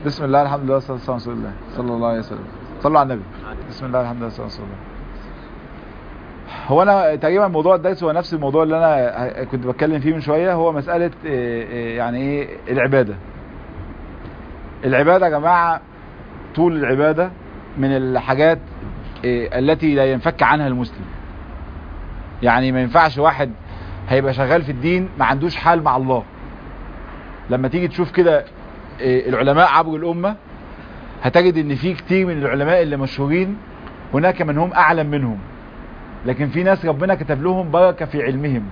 بسم الله الحمد لله والصلاه والسلام على رسول الله صلى الله عليه وسلم صلوا على النبي بسم الله الحمد لله والصلاه والسلام على رسول الله هو انا تقريبا موضوع الدرس هو نفس الموضوع اللي انا كنت بتكلم فيه من شويه هو مساله إيه إيه يعني ايه العباده العباده يا جماعه طول العباده من الحاجات إيه التي لا ينفك عنها المسلم يعني ما ينفعش واحد هيبقى شغال في الدين ما عندوش حال مع الله لما تيجي تشوف كده العلماء عبر الأمة هتجد ان في كتير من العلماء اللي مشهورين هناك من هم أعلم منهم لكن في ناس ربنا كتب لهم بركة في علمهم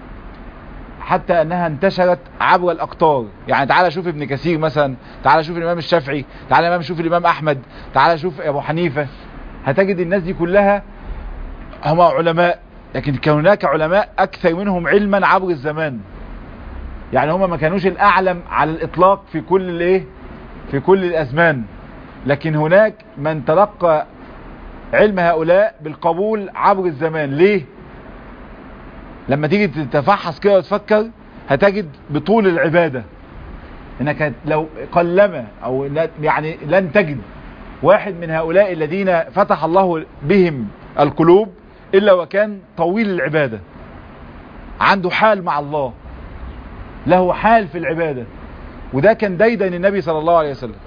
حتى أنها انتشرت عبر الأقطار يعني تعالى شوف ابن كثير مثلا تعالى شوف الإمام الشافعي تعالى الإمام شوف الإمام أحمد تعالى شوف أبو حنيفة هتجد الناس دي كلها هم علماء لكن كان هناك علماء أكثر منهم علما عبر الزمان يعني هم ما كانوش الأعلم على الإطلاق في كل الايه في كل الأزمان لكن هناك من تلقى علم هؤلاء بالقبول عبر الزمان ليه لما تيجي تتفحص كده وتفكر هتجد بطول العبادة انك لو قلما او يعني لن تجد واحد من هؤلاء الذين فتح الله بهم القلوب الا وكان طويل العبادة عنده حال مع الله له حال في العبادة وده كان ديدن النبي صلى الله عليه وسلم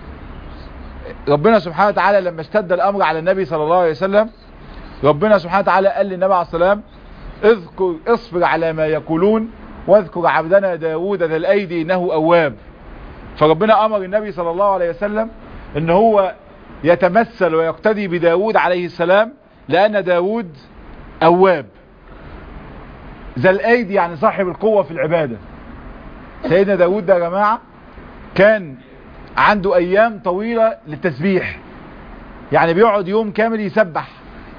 ربنا سبحانه وتعالى لما اشتد الامر على النبي صلى الله عليه وسلم ربنا سبحانه وتعالى قال للنبي عليه السلام اذكر اصبر على ما يقولون واذكر عبدنا داود ذا الايدي انه اواب فربنا امر النبي صلى الله عليه وسلم ان هو يتمثل ويقتدي بداود عليه السلام لان داود اواب ذا الايدي يعني صاحب القوة في العبادة سيدنا داود ده يا جماعة كان عنده ايام طويلة للتسبيح يعني بيقعد يوم كامل يسبح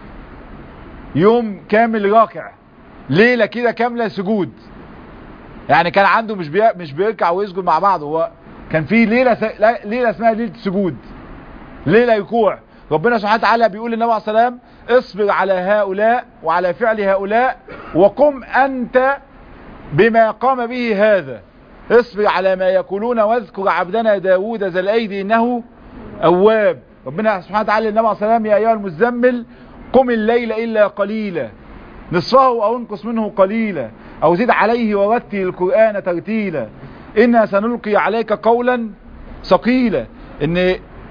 يوم كامل راكع ليلة كده كاملة سجود يعني كان عنده مش بي... مش بيركع ويسجد مع بعض هو كان في ليلة س... ليلة اسمها ليلة سجود ليلة ركوع ربنا سبحانه وتعالى بيقول للنبي عليه السلام اصبر على هؤلاء وعلى فعل هؤلاء وقم أنت بما قام به هذا اصبر على ما يقولون واذكر عبدنا داود ذا الأيدي إنه أواب ربنا سبحانه وتعالى للنبي عليه السلام يا أيها المزمل قم الليل إلا قليلا نصفه أو انقص منه قليلا أو زد عليه ورتل القرآن ترتيلا إنا سنلقي عليك قولا ثقيلا إن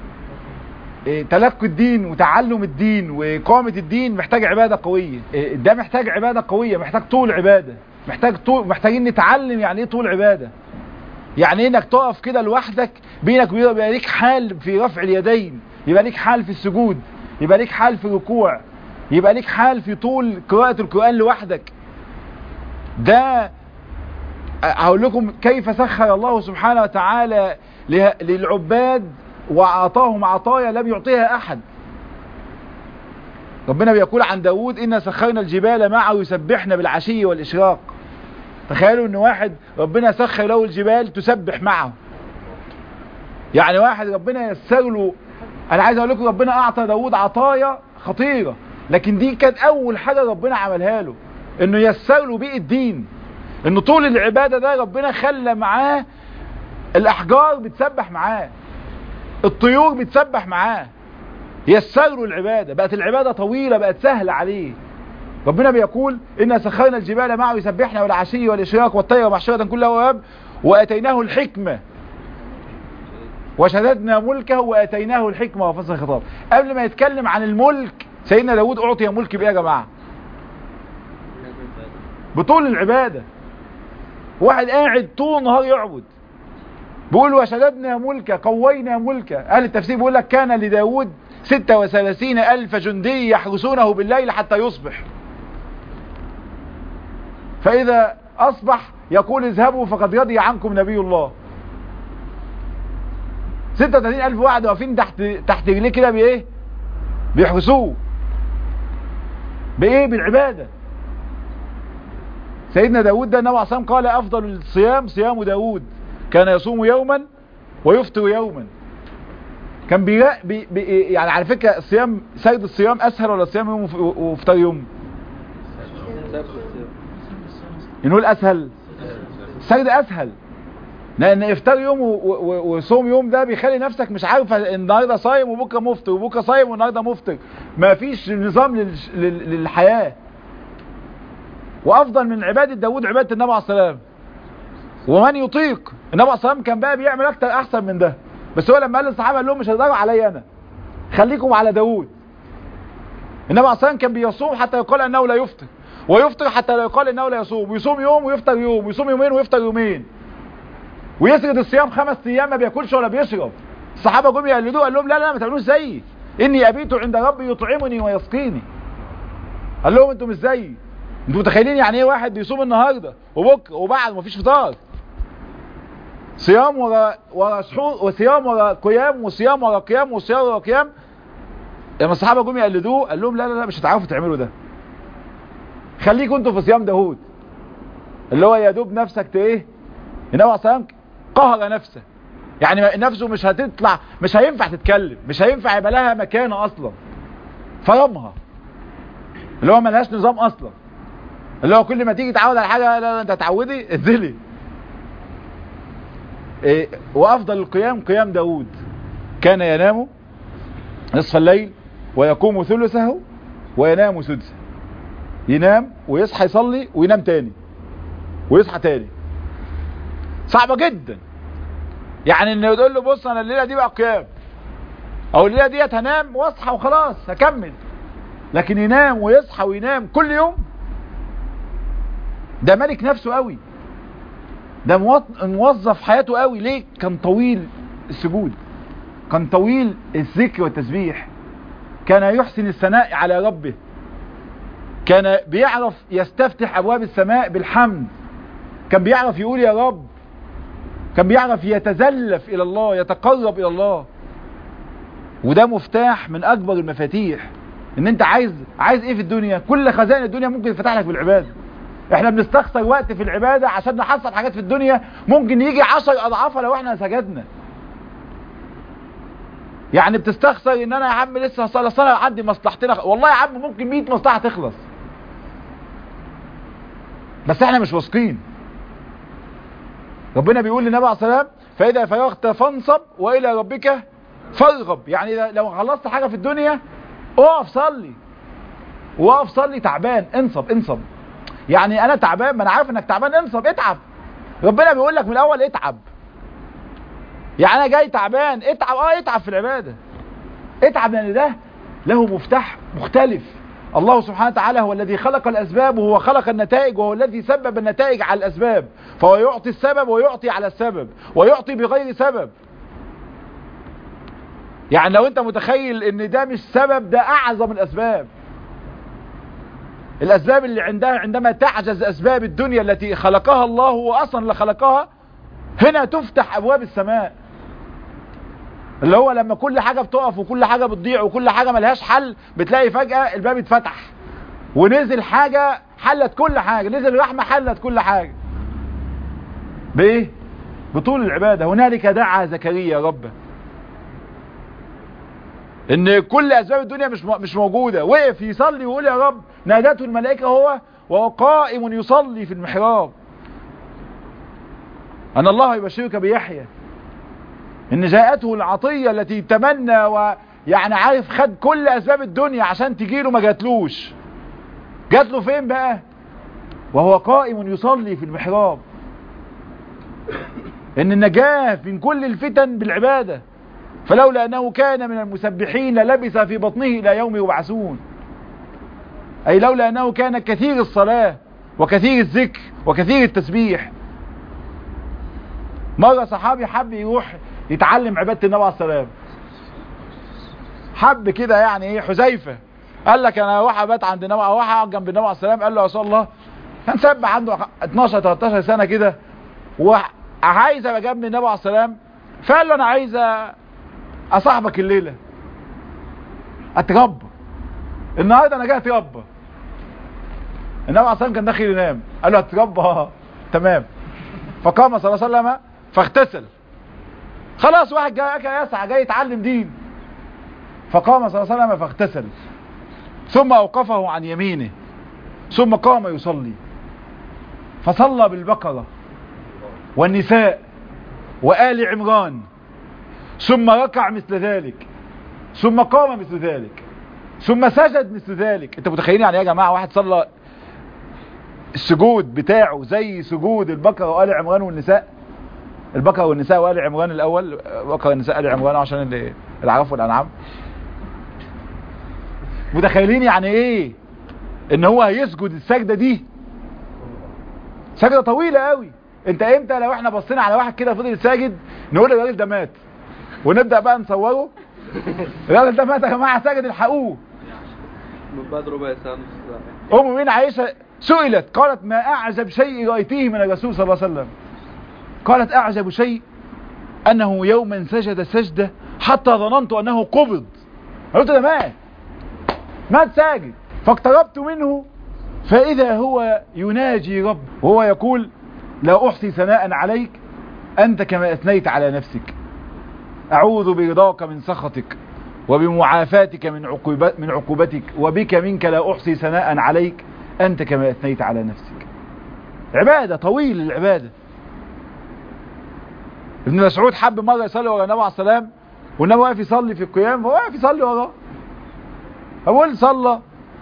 تلقي الدين وتعلم الدين وإقامة الدين محتاج عبادة قوية ده محتاج عبادة قوية محتاج طول عبادة محتاج طول محتاجين نتعلم يعني ايه طول عبادة يعني ايه انك تقف كده لوحدك بينك وبين يبقى ليك حال في رفع اليدين يبقى ليك حال في السجود يبقى ليك حال في الركوع يبقى ليك حال في طول قراءة القرآن لوحدك ده هقول لكم كيف سخر الله سبحانه وتعالى للعباد وأعطاهم عطايا لم يعطيها أحد ربنا بيقول عن داود إنا سخرنا الجبال معه يسبحنا بالعشي والإشراق تخيلوا ان واحد ربنا سخر له الجبال تسبح معه يعني واحد ربنا يسر له انا عايز اقول لكم ربنا اعطى داود عطايا خطيرة لكن دي كانت اول حاجة ربنا عملها له انه يسر له بيه الدين انه طول العبادة ده ربنا خلى معاه الاحجار بتسبح معاه الطيور بتسبح معاه يسر له العبادة بقت العبادة طويلة بقت سهلة عليه ربنا بيقول إنا سخرنا الجبال معه يسبحنا والعشي والإشراق والطير محشرة كلها واب وآتيناه الحكمة وشددنا ملكه وآتيناه الحكمة وفصل الخطاب قبل ما يتكلم عن الملك سيدنا داود أعطي ملك بإيه يا جماعة بطول العبادة واحد قاعد طول النهار يعبد بيقول وشددنا ملكه قوينا ملكه أهل التفسير بيقول لك كان لداود ستة وثلاثين ألف جندي يحرسونه بالليل حتى يصبح فإذا أصبح يقول اذهبوا فقد رضي عنكم نبي الله 36 ألف واحد واقفين تحت تحت رجليه كده بإيه بيحرسوه بإيه بالعبادة سيدنا داود ده النبي عليه قال أفضل الصيام صيام داود كان يصوم يوما ويفطر يوما كان بي بي بي يعني على فكرة الصيام سيد الصيام أسهل ولا صيام يوم وفطر يوم نقول أسهل سيد أسهل لان افطار يوم و- و- وصوم يوم ده بيخلي نفسك مش عارفه النهارده صايم وبكره مفطر وبكره صايم والنهارده مفطر ما فيش نظام للش- لل- للحياه وافضل من عباده داوود عباده النبي عليه السلام ومن يطيق النبي عليه السلام كان بقى بيعمل اكتر احسن من ده بس هو لما قال للصحابه قال لهم مش هتقدروا عليا انا خليكم على داوود النبي عليه السلام كان بيصوم حتى يقال انه لا يفطر ويفطر حتى لا يقال انه لا يصوم ويصوم يوم ويفطر يوم ويصوم يومين ويفطر يومين ويسرد الصيام خمس ايام ما بياكلش ولا بيشرب الصحابه جم يقلدوه قال لهم لا لا ما تعملوش زيي اني ابيت عند ربي يطعمني ويسقيني قال لهم انتم مش زيي انتوا متخيلين يعني ايه واحد بيصوم النهارده وبكره وبعد ما فيش فطار صيام ورا ورا سحور وصيام ورا قيام وصيام ورا قيام وصيام ورا قيام لما الصحابه جم يقلدوه قال لهم لا لا لا مش هتعرفوا تعملوا ده خليكم انتوا في صيام داوود اللي هو يا دوب نفسك ت- ايه النبي عليه الصلاه والسلام قهر نفسه يعني ما- نفسه مش هتطلع مش هينفع تتكلم مش هينفع يبقى لها مكانه اصلا فرمها اللي هو ملهاش نظام اصلا اللي هو كل ما تيجي تعود على حاجه لا لا انت تعودي انزلي إيه وافضل القيام قيام داوود كان ينام نصف الليل ويقوم ثلثه وينام سدسه ينام ويصحى يصلي وينام تاني ويصحى تاني صعبة جدا يعني انه يقول له بص انا الليلة دي بقى قيام او الليلة ديت هنام واصحى وخلاص هكمل لكن ينام ويصحى وينام كل يوم ده ملك نفسه قوي ده موط- موظف حياته قوي ليه كان طويل السجود كان طويل الذكر والتسبيح كان يحسن الثناء على ربه كان بيعرف يستفتح ابواب السماء بالحمد كان بيعرف يقول يا رب كان بيعرف يتزلف الى الله يتقرب الى الله وده مفتاح من اكبر المفاتيح ان انت عايز عايز ايه في الدنيا كل خزائن الدنيا ممكن يفتح لك بالعباده احنا بنستخسر وقت في العبادة عشان نحصل حاجات في الدنيا ممكن يجي عشر اضعافها لو احنا سجدنا يعني بتستخسر ان انا يا عم لسه هصلي صلاه عندي مصلحتنا والله يا عم ممكن 100 مصلحه تخلص بس احنا مش واثقين ربنا بيقول للنبي عليه الصلاه والسلام فاذا فرغت فانصب والى ربك فارغب يعني لو خلصت حاجه في الدنيا اقف صلي وقف صلي تعبان انصب انصب يعني انا تعبان ما انا عارف انك تعبان انصب اتعب ربنا بيقول لك من الاول اتعب يعني انا جاي تعبان اتعب اه اتعب في العباده اتعب لان ده له مفتاح مختلف الله سبحانه وتعالى هو الذي خلق الاسباب وهو خلق النتائج وهو الذي سبب النتائج على الاسباب فهو يعطي السبب ويعطي على السبب ويعطي بغير سبب يعني لو انت متخيل ان ده مش سبب ده اعظم الاسباب الاسباب اللي عندها عندما تعجز اسباب الدنيا التي خلقها الله هو اصلا اللي خلقها هنا تفتح ابواب السماء اللي هو لما كل حاجة بتقف وكل حاجة بتضيع وكل حاجة ملهاش حل بتلاقي فجأة الباب اتفتح ونزل حاجة حلت كل حاجة نزل رحمة حلت كل حاجة بايه بطول العبادة هنالك دعا زكريا ربه ان كل اسباب الدنيا مش مش موجودة وقف يصلي ويقول يا رب نادته الملائكة هو وهو قائم يصلي في المحراب ان الله يبشرك بيحيى ان جاءته العطية التي تمنى ويعني عارف خد كل اسباب الدنيا عشان تجيله ما جاتلوش جات له فين بقى وهو قائم يصلي في المحراب ان النجاة من كل الفتن بالعبادة فلولا انه كان من المسبحين لبث في بطنه الى يوم يبعثون اي لولا انه كان كثير الصلاة وكثير الذكر وكثير التسبيح مرة صحابي حب يروح يتعلم عبادة النبي عليه السلام حب كده يعني ايه حذيفة قال لك انا اروح ابات عند النبي اروح اقعد جنب النبي عليه السلام قال له يا رسول الله كان سبع عنده 12 13 سنة كده وعايز ابقى جنب النبي عليه السلام فقال له انا عايز اصاحبك الليلة اتربى النهارده انا جاي اتربى النبي عليه السلام كان داخل ينام قال له اتربى تمام فقام صلى الله عليه وسلم فاغتسل خلاص واحد جاي جاي يسعى جاي يتعلم دين فقام صلى الله عليه وسلم فاغتسل ثم اوقفه عن يمينه ثم قام يصلي فصلى بالبقرة والنساء وآل عمران ثم ركع مثل ذلك ثم قام مثل ذلك ثم سجد مثل ذلك انت متخيلين يعني يا جماعة واحد صلى السجود بتاعه زي سجود البقرة وآل عمران والنساء البقرة والنساء وآل عمران الأول بقرة والنساء آل عمران عشان اللي العرف والأنعام متخيلين يعني ايه ان هو هيسجد السجدة دي سجدة طويلة قوي انت امتى لو احنا بصينا على واحد كده فضل ساجد نقول الراجل ده مات ونبدأ بقى نصوره الراجل ده مات يا جماعة ساجد الحقوه من بعد ربع ساعة نص ساعة ام مين عائشة سئلت قالت ما اعجب شيء رأيتيه من الرسول صلى الله عليه وسلم قالت اعجب شيء انه يوما سجد سجدة حتى ظننت انه قبض قلت ده مات مات ساجد فاقتربت منه فاذا هو يناجي رب وهو يقول لا احصي ثناء عليك انت كما اثنيت على نفسك اعوذ برضاك من سخطك وبمعافاتك من عقوبت من عقوبتك وبك منك لا احصي ثناء عليك انت كما اثنيت على نفسك عبادة طويل العبادة ابن مسعود حب مرة يصلي ورا النبي عليه السلام والنبي واقف يصلي في القيام فهو واقف يصلي وراه أقول صلى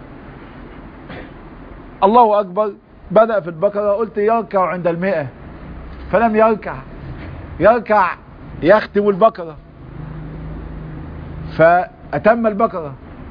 الله أكبر بدأ في البقرة قلت يركع عند المئة فلم يركع يركع يختم البقرة فأتم البقرة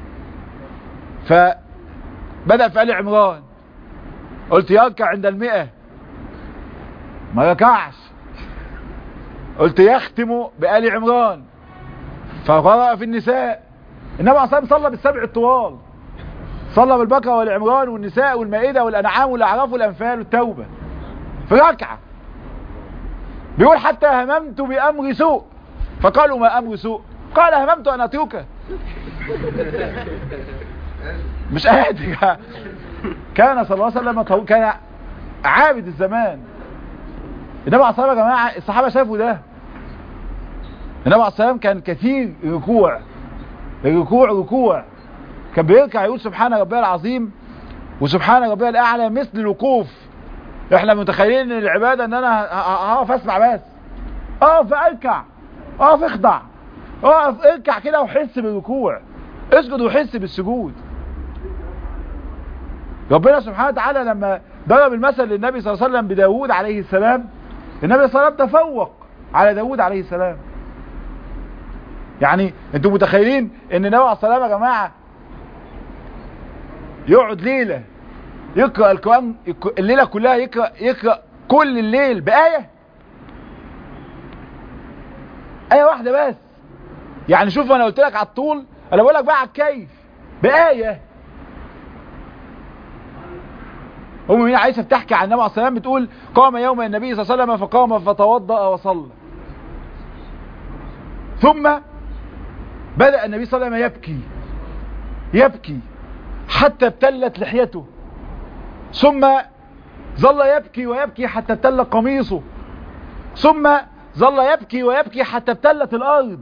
فبدأ في آل عمران قلت يركع عند المئة ما ركعش قلت يختم بآل عمران فقرأ في النساء النبي عليه الصلاة والسلام صلى بالسبع الطوال صلى بالبقرة والعمران والنساء والمائدة والأنعام والأعراف والأنفال والتوبة في ركعة بيقول حتى هممت بأمر سوء فقالوا ما أمر سوء قال هممت أن أتركه مش قادر كان صلى الله عليه وسلم طو... كان عابد الزمان النبي عليه الصلاة والسلام يا جماعة الصحابة شافوا ده النبي عليه الصلاة والسلام كان كثير ركوع الركوع ركوع كان بيركع يقول سبحان ربي العظيم وسبحان ربي الاعلى مثل الوقوف احنا متخيلين ان العبادة ان انا هقف اسمع بس اقف اركع اقف اخضع اقف اركع كده وحس بالركوع اسجد وحس بالسجود ربنا سبحانه وتعالى لما ضرب المثل للنبي صلى الله عليه وسلم بداود عليه السلام النبي صلى الله عليه وسلم تفوق على داود عليه السلام يعني انتوا متخيلين ان النبي عليه السلام يا جماعة يقعد ليلة يقرأ القرآن الليلة كلها يقرأ, يقرأ كل الليل بآية آية واحدة بس يعني شوف انا قلت لك على الطول انا بقول لك بقى على الكيف بآية ام مين عايشة بتحكي عن النبي عليه السلام بتقول قام يوم النبي صلى الله عليه وسلم فقام فتوضأ وصلى ثم بدأ النبي صلى الله عليه وسلم يبكي يبكي حتى ابتلت لحيته ثم ظل يبكي ويبكي حتى ابتل قميصه ثم ظل يبكي ويبكي حتى ابتلت الأرض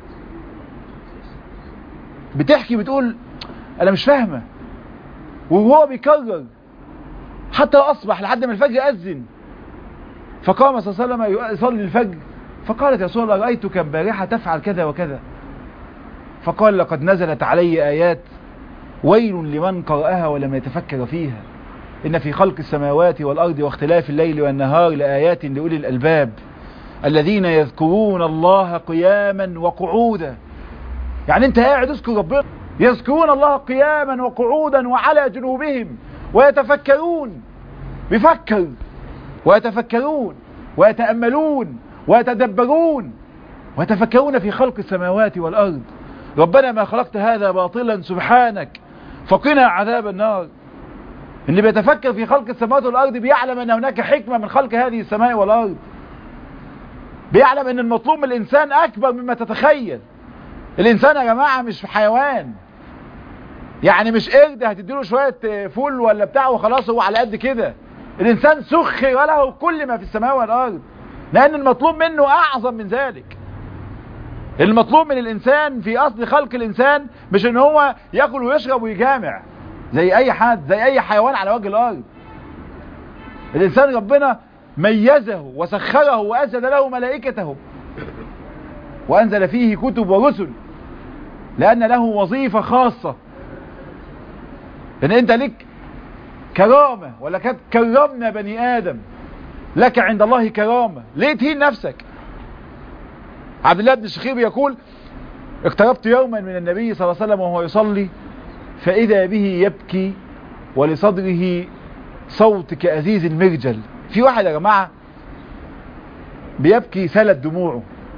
بتحكي بتقول أنا مش فاهمة وهو بيكرر حتى أصبح لحد ما الفجر أذن فقام صلى الله عليه وسلم يصلي الفجر فقالت يا رسول الله رأيتك البارحة تفعل كذا وكذا فقال لقد نزلت علي آيات ويل لمن قرأها ولم يتفكر فيها إن في خلق السماوات والأرض واختلاف الليل والنهار لآيات لأولي الألباب الذين يذكرون الله قياما وقعودا يعني انت قاعد اذكر ربنا يذكرون الله قياما وقعودا وعلى جنوبهم ويتفكرون بيفكر ويتفكرون ويتأملون ويتدبرون ويتفكرون في خلق السماوات والأرض ربنا ما خلقت هذا باطلا سبحانك فقنا عذاب النار اللي بيتفكر في خلق السماوات والأرض بيعلم أن هناك حكمة من خلق هذه السماء والأرض بيعلم أن المطلوب من الإنسان أكبر مما تتخيل الإنسان يا جماعة مش حيوان يعني مش قرد هتديله شوية فول ولا بتاع وخلاص هو على قد كده الإنسان سخر له كل ما في السماء والأرض لأن المطلوب منه أعظم من ذلك المطلوب من الإنسان في أصل خلق الإنسان مش ان هو يأكل ويشرب ويجامع زي أي حد زي أي حيوان على وجه الأرض الإنسان ربنا ميزه وسخره وأسد له ملائكته وأنزل فيه كتب ورسل لأن له وظيفة خاصة إن أنت لك كرامة ولا كانت كرمنا بني آدم لك عند الله كرامة ليه تهين نفسك عبد الله بن الشخير يقول اقتربت يوما من النبي صلى الله عليه وسلم وهو يصلي فإذا به يبكي ولصدره صوت كأزيز المرجل في واحد يا جماعة بيبكي سلت دموعه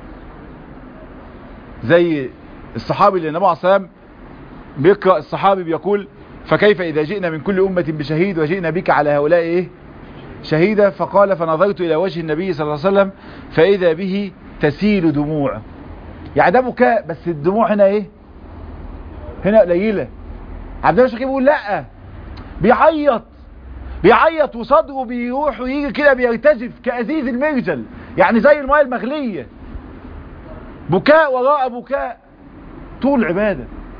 زي الصحابي اللي النبي عليه الصلاة والسلام بيقرأ الصحابي بيقول فكيف إذا جئنا من كل أمة بشهيد وجئنا بك على هؤلاء إيه شهيدا فقال فنظرت إلى وجه النبي صلى الله عليه وسلم فإذا به تسيل دموع يعني ده بكاء بس الدموع هنا إيه هنا قليلة عبد الله الشقيق بيقول لا بيعيط بيعيط وصدره بيروح ويجي كده بيرتجف كأزيز المرجل يعني زي الماء المغلية بكاء وراء بكاء طول العبادة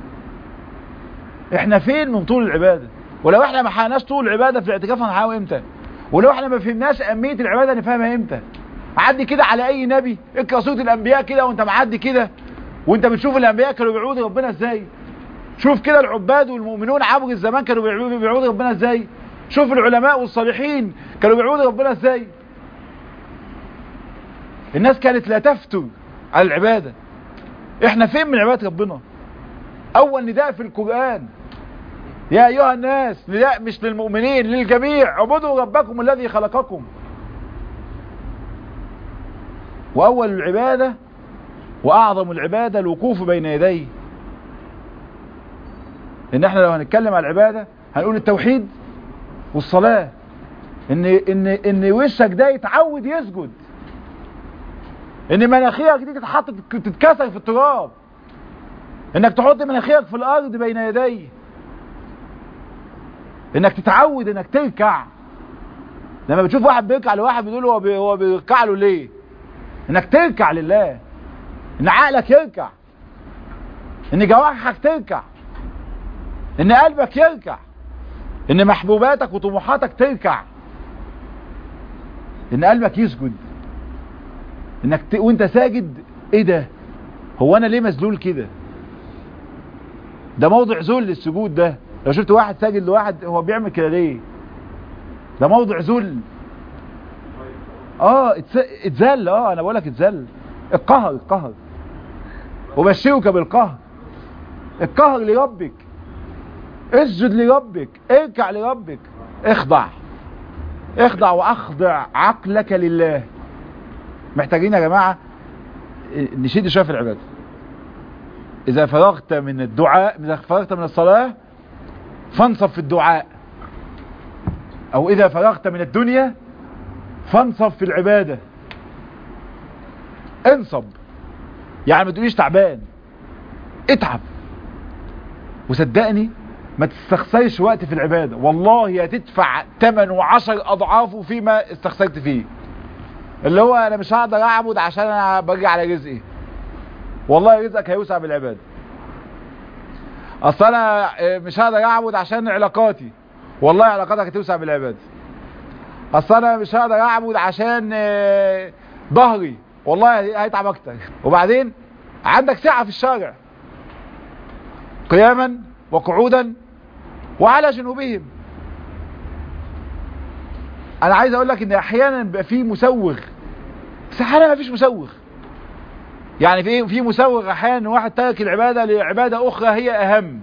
احنا فين من طول العبادة ولو احنا ما حقناش طول العبادة في الاعتكاف هنحاول امتى ولو احنا ما فهمناش اهمية العبادة نفهمها امتى عدي كده على اي نبي اقرا سوره الانبياء كده وانت معدي كده وانت بتشوف الانبياء كانوا بيعبدوا ربنا ازاي شوف كده العباد والمؤمنون عبر الزمان كانوا بيعبدوا ربنا ازاي شوف العلماء والصالحين كانوا بيعبدوا ربنا ازاي الناس كانت لا تفتر على العبادة احنا فين من عبادة ربنا اول نداء في القرآن يا ايها الناس نداء مش للمؤمنين للجميع اعبدوا ربكم الذي خلقكم واول العبادة واعظم العبادة الوقوف بين يديه ان احنا لو هنتكلم على العبادة هنقول التوحيد والصلاة ان ان ان وشك ده يتعود يسجد ان مناخيرك دي تتحط تتكسر في التراب انك تحط مناخيرك في الارض بين يديه انك تتعود انك تركع لما بتشوف واحد بيركع لواحد بيقول له هو بي هو بيركع له ليه انك تركع لله ان عقلك يركع ان جوارحك تركع ان قلبك يركع ان محبوباتك وطموحاتك تركع ان قلبك يسجد انك ت... وانت ساجد ايه ده هو انا ليه مذلول كده ده موضع ذل السجود ده لو شفت واحد ساجد لواحد هو بيعمل كده ليه ده موضع ذل اه اتس... اتذل اه انا بقولك اتذل القهر القهر وبشرك بالقهر القهر لربك اسجد لربك اركع لربك اخضع اخضع واخضع عقلك لله محتاجين يا جماعة نشد شوية في العبادة اذا فرغت من الدعاء اذا فرغت من الصلاة فانصب في الدعاء او اذا فرغت من الدنيا فانصب في العبادة انصب يعني ما تقوليش تعبان اتعب وصدقني ما تستخسرش وقت في العبادة والله هتدفع 8 وعشر اضعافه فيما استخسرت فيه اللي هو انا مش هقدر اعبد عشان انا برجع على رزقي والله رزقك هيوسع بالعبادة اصل انا مش هقدر اعبد عشان علاقاتي والله علاقاتك هتوسع بالعبادة اصل انا مش هقدر اعبد عشان ظهري والله هيتعب اكتر وبعدين عندك سعة في الشارع قياما وقعودا وعلى جنوبهم انا عايز اقول لك ان احيانا بيبقى في مسوغ بس احيانا ما فيش مسوغ يعني في في مسوغ احيانا واحد ترك العبادة لعبادة اخرى هي اهم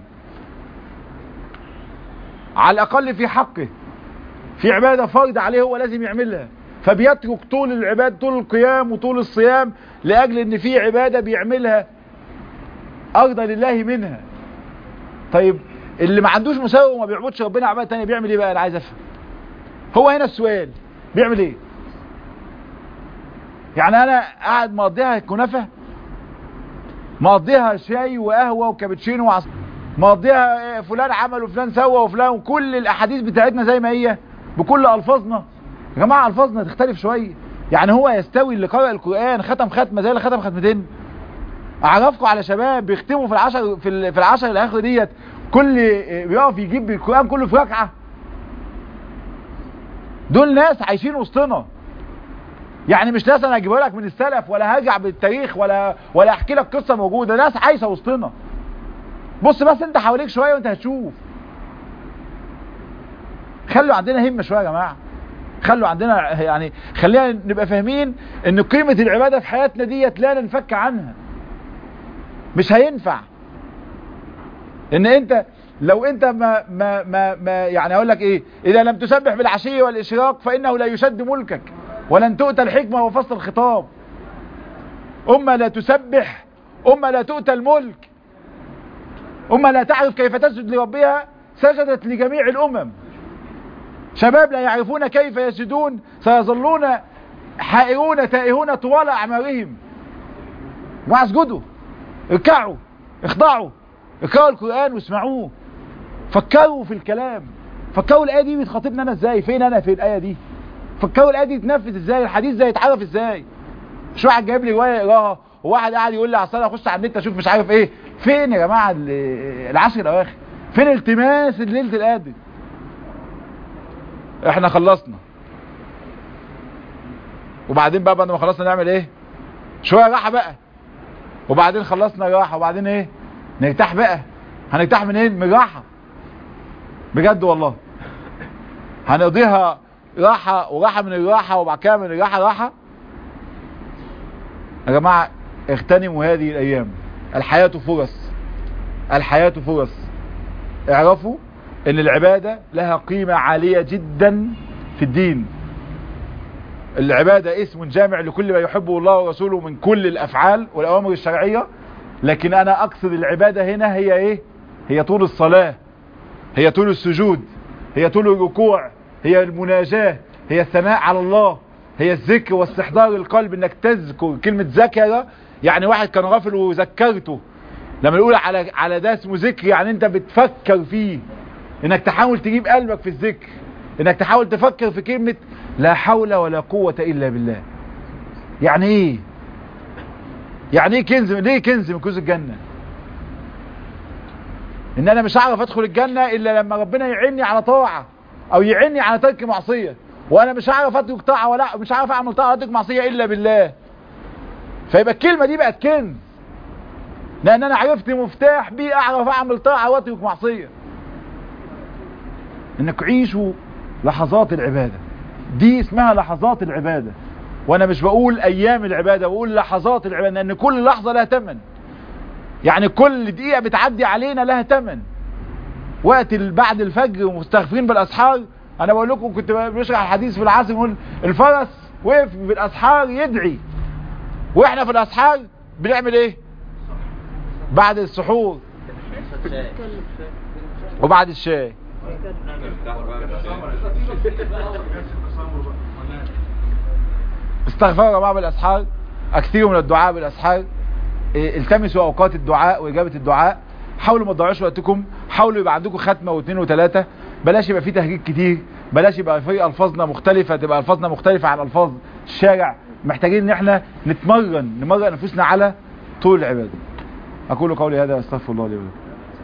على الاقل في حقه في عبادة فرض عليه هو لازم يعملها فبيترك طول العبادة طول القيام وطول الصيام لاجل ان في عبادة بيعملها ارضى لله منها طيب اللي ما عندوش مساوي وما بيعبدش ربنا عبادة تانية بيعمل ايه بقى انا عايز افهم هو هنا السؤال بيعمل ايه يعني انا قاعد مقضيها كنافة مقضيها شاي وقهوة وكابتشينو وعص... مقضيها فلان عمل وفلان سوى وفلان وكل الاحاديث بتاعتنا زي ما هي بكل الفاظنا يا جماعة الفاظنا تختلف شوية يعني هو يستوي اللي قرأ القرآن ختم ختمة زي اللي ختم ختمتين اعرفكم على شباب بيختموا في العشر في, في العشر الاخر ديت كل بيقف يجيب القرآن كله في ركعة دول ناس عايشين وسطنا يعني مش ناس انا اجيبها لك من السلف ولا هرجع بالتاريخ ولا ولا احكي لك قصه موجوده ناس عايشه وسطنا بص بس انت حواليك شويه وانت هتشوف خلوا عندنا همه شويه يا جماعه خلوا عندنا يعني خلينا نبقى فاهمين ان قيمه العباده في حياتنا ديت لا ننفك عنها مش هينفع ان انت لو انت ما ما ما, ما يعني اقول لك ايه اذا لم تسبح بالعشي والاشراق فانه لا يشد ملكك ولن تؤتى الحكمه وفصل الخطاب امه لا تسبح امه لا تؤتى الملك امه لا تعرف كيف تسجد لربها سجدت لجميع الامم شباب لا يعرفون كيف يسجدون سيظلون حائرون تائهون طوال اعمارهم واسجدوا اركعوا اخضعوا اقرأوا القرآن واسمعوه فكروا في الكلام فكروا الآية دي بتخاطبني أنا ازاي فين أنا في الآية دي فكروا الآية دي تنفذ ازاي الحديث ده يتعرف ازاي مش واحد جايب لي رواية يقراها وواحد قاعد يقول لي اصل انا اخش على النت اشوف مش عارف ايه فين يا جماعة ال- العشر الاواخر فين التماس ليلة القدر احنا خلصنا وبعدين بقى بعد ما خلصنا نعمل ايه شوية راحة بقى وبعدين خلصنا راحة وبعدين ايه نرتاح بقى هنرتاح منين من راحة بجد والله هنقضيها راحة وراحة من الراحة وبعد كده من الراحة راحة يا جماعة اغتنموا هذه الايام الحياة فرص الحياة فرص اعرفوا ان العبادة لها قيمة عالية جدا في الدين العبادة اسم جامع لكل ما يحبه الله ورسوله من كل الافعال والاوامر الشرعية لكن انا اقصد العبادة هنا هي ايه هي طول الصلاة هي طول السجود هي طول الركوع هي المناجاة هي الثناء على الله هي الذكر واستحضار القلب انك تذكر كلمة ذكر يعني واحد كان غافل وذكرته لما نقول على على ده اسمه ذكر يعني انت بتفكر فيه انك تحاول تجيب قلبك في الذكر انك تحاول تفكر في كلمة لا حول ولا قوة الا بالله يعني ايه يعني ايه كنز ليه كنز من كنوز الجنة ان انا مش هعرف ادخل الجنة الا لما ربنا يعيني على طاعة او يعيني على ترك معصية وانا مش هعرف اترك طاعة ولا مش هعرف اعمل طاعة ولا اترك معصية الا بالله فيبقى الكلمة دي بقت كنز لان انا عرفت مفتاح بيه اعرف اعمل طاعة واترك معصية انك عيشوا لحظات العبادة دي اسمها لحظات العبادة وانا مش بقول ايام العبادة بقول لحظات العبادة لان كل لحظة لها تمن يعني كل دقيقة بتعدي علينا لها تمن وقت ال- بعد الفجر ومستغفرين بالاسحار انا بقول لكم كنت بشرح الحديث في العاصم يقول الفرس وقف بالاسحار يدعي واحنا في الاسحار بنعمل ايه بعد السحور وبعد الشاي استغفروا يا جماعه بالاسحار اكثروا من الدعاء بالاسحار إيه، التمسوا اوقات الدعاء واجابه الدعاء حاولوا ما تضيعوش وقتكم حاولوا يبقى عندكم ختمه واثنين وثلاثه بلاش يبقى في تهجيد كتير بلاش يبقى في الفاظنا مختلفه تبقى الفاظنا مختلفه عن الفاظ الشارع محتاجين ان احنا نتمرن نمرن انفسنا على طول العباده اقول قولي هذا واستغفر الله لي ولكم